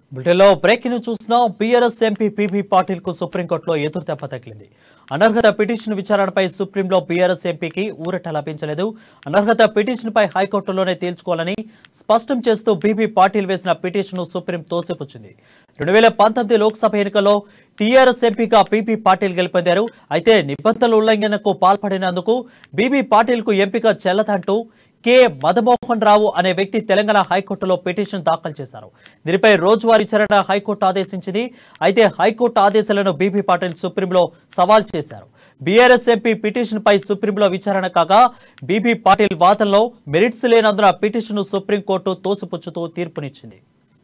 బ్రిటన్లో breaking news చూస్తున్నాం BRS MP PP Patil కు సుప్రీంకోర్టులో ఎదురు దెబ్బ తగిలింది అనర్హత పిటిషన్ విచారణపై సుప్రీంలో బీఆర్ఎస్ ఎంపీకి ఊరట లభించలేదు అనర్హత పిటిషన్పై హైకోర్టులోనే తేల్చుకోవాలని స్పష్టం చేస్తూ బీపీ పాటిల్ వేసిన పిటిషన్ను సుప్రీం తోసిపుచ్చింది రెండు వేల పంతొమ్మిది లోక్సభ ఎన్నికల్లో టీఆర్ఎస్ ఎంపీగా పీపీ పాటిల్ గెలుపొందారు అయితే నిబంధనల ఉల్లంఘనకు పాల్పడినందుకు బీబీ పాటిల్ కు ఎంపిక చెల్లదంటూ కె మదమోహన్ రావు అనే వ్యక్తి తెలంగాణ హైకోర్టులో పిటిషన్ దాఖలు చేశారు దీనిపై రోజువారీ విచారణ హైకోర్టు ఆదేశించింది అయితే హైకోర్టు ఆదేశాలను బీపీ పాటిల్ సుప్రీంలో సవాల్ చేశారు బీఆర్ఎస్ ఎంపీ పిటిషన్ పై సుప్రీంలో విచారణ కాగా బీబీ పాటిల్ వాదనలో మెరిట్స్ లేనందున పిటిషన్ను సుప్రీంకోర్టు తోసిపుచ్చుతూ తీర్పునిచ్చింది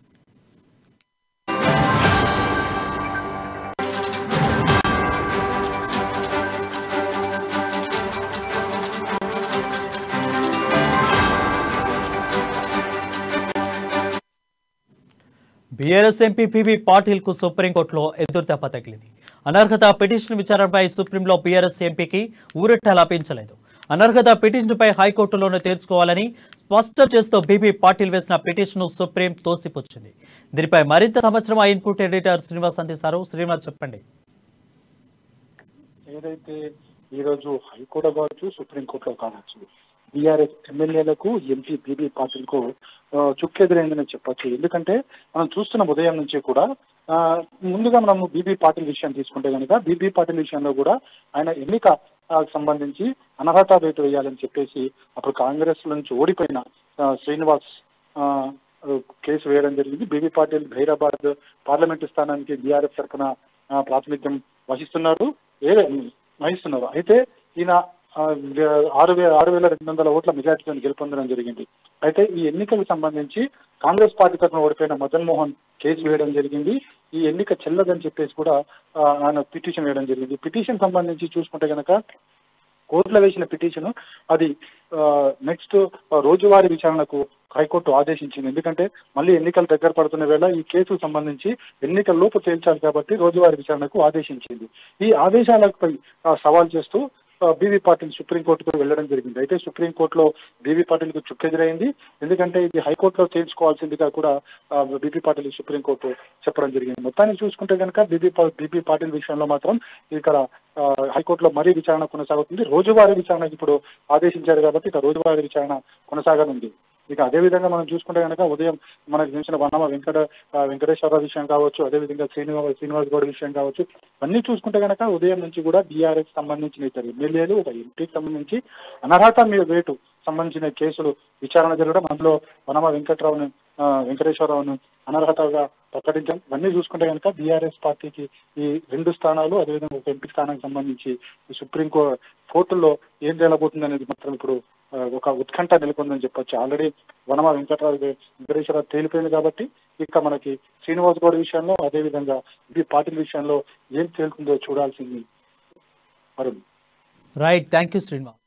బీఆర్ఎస్ ఎంపీ పీవీ పాటిల్ కు సుప్రీంకోర్టులో ఎదురుదెబ్బ తగిలింది అనర్హత పిటిషన్ విచారణపై సుప్రీంలో బీఆర్ఎస్ ఎంపీకి ఊరట లభించలేదు అనర్హత పిటిషన్పై హైకోర్టులోనే తేల్చుకోవాలని స్పష్టం చేస్తూ బీబీ పాటిల్ వేసిన పిటిషన్ను సుప్రీం తోసిపుచ్చింది దీనిపై మరింత సంవత్సరం ఆ ఇన్పుట్ ఎడిటర్ శ్రీనివాస్ అందిస్తారు శ్రీనివాస్ చెప్పండి ఏదైతే ఈ రోజు హైకోర్టు కావచ్చు సుప్రీంకోర్టులో కావచ్చు బీఆర్ఎస్ ఎమ్మెల్యేలకు ఎంపీ బీబీ పాటిల్ కు ఆ, చుక్కెదురైందని చెప్పొచ్చు ఎందుకంటే మనం చూస్తున్న ఉదయం నుంచి కూడా ఆ, ముందుగా మనం బీబీ పాటిల్ విషయం తీసుకుంటే కనుక బీబీ పాటిల్ విషయంలో కూడా ఆయన ఎన్నిక ఆ, సంబంధించి అనర్హత వేటు వేయాలని చెప్పేసి అప్పుడు కాంగ్రెస్ నుంచి ఓడిపోయిన ఆ, శ్రీనివాస్ ఆ, కేసు వేయడం జరిగింది బీబీ పాటిల్ హైదరాబాద్ పార్లమెంటు స్థానానికి బీఆర్ఎస్ తరఫున ఆ, ప్రాతినిధ్యం వహిస్తున్నారు ఏ వహిస్తున్నారు అయితే ఈయన ఆ, ఆరు వేల ఆరు వేల రెండు వందల ఓట్ల మెజార్టీతో గెలుపొందడం జరిగింది అయితే ఈ ఎన్నికలకు సంబంధించి కాంగ్రెస్ పార్టీ తరఫున ఓడిపోయిన మదన్ మోహన్ కేసు వేయడం జరిగింది ఈ ఎన్నిక చెల్లదని చెప్పేసి కూడా ఆ, ఆయన పిటిషన్ వేయడం జరిగింది పిటిషన్ సంబంధించి చూసుకుంటే కనుక కోర్టులో వేసిన పిటిషన్ అది నెక్స్ట్ రోజువారీ విచారణకు హైకోర్టు ఆదేశించింది ఎందుకంటే మళ్ళీ ఎన్నికలు దగ్గర పడుతున్న వేళ ఈ కేసుకు సంబంధించి ఎన్నికల లోపు తేల్చాలి కాబట్టి రోజువారీ విచారణకు ఆదేశించింది ఈ ఆదేశాలపై ఆ, సవాల్ చేస్తూ బీవీ పాటిల్ సుప్రీంకోర్టుకు వెళ్ళడం జరిగింది అయితే సుప్రీంకోర్టులో బీవీ పాటిల్ కు చుక్కెదురైంది ఎందుకంటే ఇది హైకోర్టులో తేల్చుకోవాల్సిందిగా కూడా బీబీ పాటిల్ సుప్రీంకోర్టు చెప్పడం జరిగింది మొత్తానికి చూసుకుంటే కనుక బీబీ బీబీ పాటిల్ విషయంలో మాత్రం ఇక్కడ ఆ, హైకోర్టులో మరీ విచారణ కొనసాగుతుంది రోజువారీ విచారణకు ఇప్పుడు ఆదేశించారు కాబట్టి ఇక రోజువారీ విచారణ కొనసాగనుంది ఇక అదే విధంగా మనం చూసుకుంటే కనుక ఉదయం మనకు తెలిసిన వనమ వెంకట ఆ, వెంకటేశ్వరరావు విషయం కావచ్చు అదే విధంగా శ్రీనివాస్ శ్రీనివాస్ గౌడ్ విషయం కావచ్చు అన్ని చూసుకుంటే కనుక ఉదయం నుంచి కూడా బీఆర్ఎస్ సంబంధించిన ఇద్దరు ఎమ్మెల్యేలు ఒక ఎంపీకి సంబంధించి అనర్హత మీద వేటు సంబంధించిన కేసులు విచారణ జరగడం అందులో వనమ వెంకట్రావును ఆ, వెంకటేశ్వరరావును అనర్హతగా ప్రకటించడం ఇవన్నీ చూసుకుంటే కనుక బీఆర్ఎస్ పార్టీకి ఈ రెండు స్థానాలు అదేవిధంగా ఒక ఎంపీ స్థానానికి సంబంధించి ఈ సుప్రీం కో- కోర్టులో ఏం తేలబోతుంది అనేది మాత్రం ఇప్పుడు ఆ, ఒక ఉత్కంఠ నెలకొందని చెప్పొచ్చు ఆల్రెడీ వనమ వెంకటరావు వెంకటేశ్వరరావు తేలిపోయింది కాబట్టి ఇక మనకి శ్రీనివాస్ గౌడ్ విషయంలో అదే విధంగా బి పాటిల్ విషయంలో ఏం తేలుతుందో చూడాల్సింది Arun right thank you Srinivas